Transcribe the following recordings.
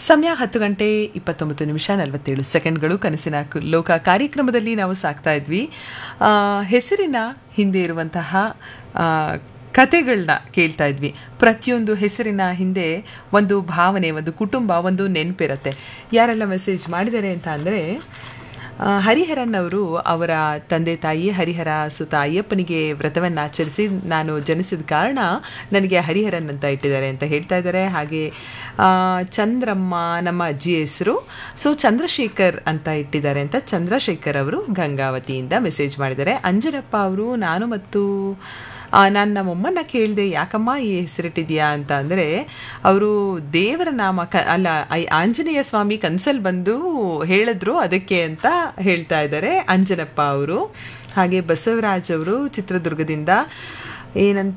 ಸಮಯ ಹತ್ತು ಗಂಟೆ ಇಪ್ಪತ್ತೊಂಬತ್ತು ನಿಮಿಷ ನಲವತ್ತೇಳು ಸೆಕೆಂಡ್ಗಳು ಕನಸಿನ ಕು- ಲೋಕ ಕಾರ್ಯಕ್ರಮದಲ್ಲಿ ನಾವು ಸಾಕ್ತಾ ಇದ್ವಿ ಆ, ಹೆಸರಿನ ಹಿಂದೆ ಇರುವಂತಹ ಆ, ಕತೆಗಳನ್ನ ಕೇಳ್ತಾ ಇದ್ವಿ ಪ್ರತಿಯೊಂದು ಹೆಸರಿನ ಹಿಂದೆ ಒಂದು ಭಾವನೆ ಒಂದು ಕುಟುಂಬ ಒಂದು ನೆನಪಿರುತ್ತೆ ಯಾರೆಲ್ಲ ಮೆಸೇಜ್ ಮಾಡಿದ್ದಾರೆ ಅಂತ ಅಂದರೆ ಆ, ಹರಿಹರನ್ ಅವರು ಅವರ ತಂದೆ ತಾಯಿ ಹರಿಹರ ಸುತ ಅಯ್ಯಪ್ಪನಿಗೆ ವ್ರತವನ್ನು ಆಚರಿಸಿ ನಾನು ಜನಿಸಿದ ಕಾರಣ ನನಗೆ ಹರಿಹರನ್ ಅಂತ ಇಟ್ಟಿದ್ದಾರೆ ಅಂತ ಹೇಳ್ತಾ ಇದ್ದಾರೆ ಹಾಗೆ ಆ, ಚಂದ್ರಮ್ಮ ನಮ್ಮ ಅಜ್ಜಿ ಹೆಸರು ಸೊ ಚಂದ್ರಶೇಖರ್ ಅಂತ ಇಟ್ಟಿದ್ದಾರೆ ಅಂತ ಚಂದ್ರಶೇಖರ್ ಅವರು ಗಂಗಾವತಿಯಿಂದ ಮೆಸೇಜ್ ಮಾಡಿದ್ದಾರೆ ಅಂಜನಪ್ಪ ಅವರು ನಾನು ಮತ್ತು ಆ, ನಾನು ನಮ್ಮಮ್ಮನ ಕೇಳಿದೆ ಯಾಕಮ್ಮ ಈ ಹೆಸರಿಟ್ಟಿದ್ಯಾ ಅಂತ ಅಂದರೆ ಅವರು ದೇವರ ನಾಮ ಕ ಅಲ್ಲ ಐ- ಆಂಜನೇಯ ಸ್ವಾಮಿ ಕನ್ಸಲ್ಲಿ ಬಂದು ಹೇಳಿದ್ರು ಅದಕ್ಕೆ ಅಂತ ಹೇಳ್ತಾ ಇದ್ದಾರೆ ಅಂಜನಪ್ಪ ಅವರು ಹಾಗೆ ಬಸವರಾಜ್ ಅವರು ಚಿತ್ರದುರ್ಗದಿಂದ ಏನಂತ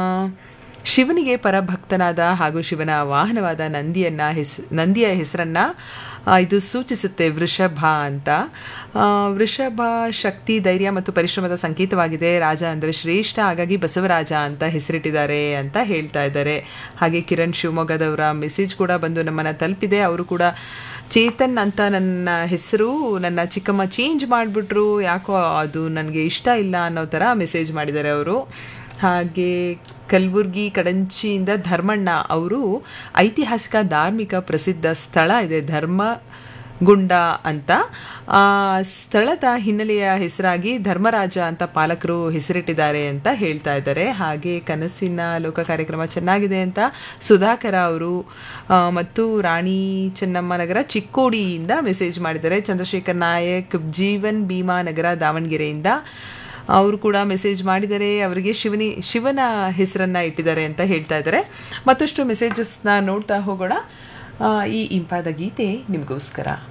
ಶಿವನಿಗೆ ಪರಭಕ್ತನಾದ ಹಾಗೂ ಶಿವನ ವಾಹನವಾದ ನಂದಿಯನ್ನ ಹೆಸ್ ನಂದಿಯ ಹೆಸರನ್ನ ಆ, ಇದು ಸೂಚಿಸುತ್ತೆ ವೃಷಭ ಅಂತ ಆ, ವೃಷಭ ಶಕ್ತಿ ಧೈರ್ಯ ಮತ್ತು ಪರಿಶ್ರಮದ ಸಂಕೇತವಾಗಿದೆ ರಾಜ ಅಂದರೆ ಶ್ರೇಷ್ಠ ಹಾಗಾಗಿ ಬಸವರಾಜ ಅಂತ ಹೆಸರಿಟ್ಟಿದ್ದಾರೆ ಅಂತ ಹೇಳ್ತಾ ಇದ್ದಾರೆ ಹಾಗೆ ಕಿರಣ್ ಶಿವಮೊಗ್ಗದವರ ಮೆಸೇಜ್ ಕೂಡ ಬಂದು ನಮ್ಮನ್ನು ತಲುಪಿದೆ ಅವರು ಕೂಡ ಚೇತನ್ ಅಂತ ನನ್ನ ಹೆಸರು ನನ್ನ ಚಿಕ್ಕಮ್ಮ ಚೇಂಜ್ ಮಾಡಿಬಿಟ್ರು ಯಾಕೋ ಅದು ನನಗೆ ಇಷ್ಟ ಇಲ್ಲ ಅನ್ನೋ ಥರ ಮೆಸೇಜ್ ಮಾಡಿದ್ದಾರೆ ಅವರು ಹಾಗೆ ಕಲಬುರ್ಗಿ ಕಡಂಚಿಯಿಂದ ಧರ್ಮಣ್ಣ ಅವರು ಐತಿಹಾಸಿಕ ಧಾರ್ಮಿಕ ಪ್ರಸಿದ್ಧ ಸ್ಥಳ ಇದೆ ಧರ್ಮಗುಂಡ ಅಂತ ಆ ಸ್ಥಳದ ಹಿನ್ನೆಲೆಯ ಹೆಸರಾಗಿ ಧರ್ಮರಾಜ ಅಂತ ಪಾಲಕರು ಹೆಸರಿಟ್ಟಿದ್ದಾರೆ ಅಂತ ಹೇಳ್ತಾ ಇದ್ದಾರೆ ಹಾಗೆ ಕನಸಿನ ಲೋಕ ಕಾರ್ಯಕ್ರಮ ಚೆನ್ನಾಗಿದೆ ಅಂತ ಸುಧಾಕರ ಅವರು ಆ, ಮತ್ತು ರಾಣಿ ಚೆನ್ನಮ್ಮ ನಗರ ಚಿಕ್ಕೋಡಿಯಿಂದ ಮೆಸೇಜ್ ಮಾಡಿದ್ದಾರೆ ಚಂದ್ರಶೇಖರ್ ನಾಯಕ್ ಜೀವನ್ ಭೀಮಾ ನಗರ ದಾವಣಗೆರೆಯಿಂದ ಅವರು ಕೂಡ ಮೆಸೇಜ್ ಮಾಡಿದ್ದಾರೆ ಅವರಿಗೆ ಶಿವನಿ ಶಿವನ ಹೆಸರನ್ನ ಇಟ್ಟಿದ್ದಾರೆ ಅಂತ ಹೇಳ್ತಾ ಇದ್ದಾರೆ ಮತ್ತಷ್ಟು ಮೆಸೇಜಸ್ನ ನೋಡ್ತಾ ಹೋಗೋಣ ಆ, ಈ ಇಂಪಾದ ಗೀತೆ ನಿಮಗೋಸ್ಕರ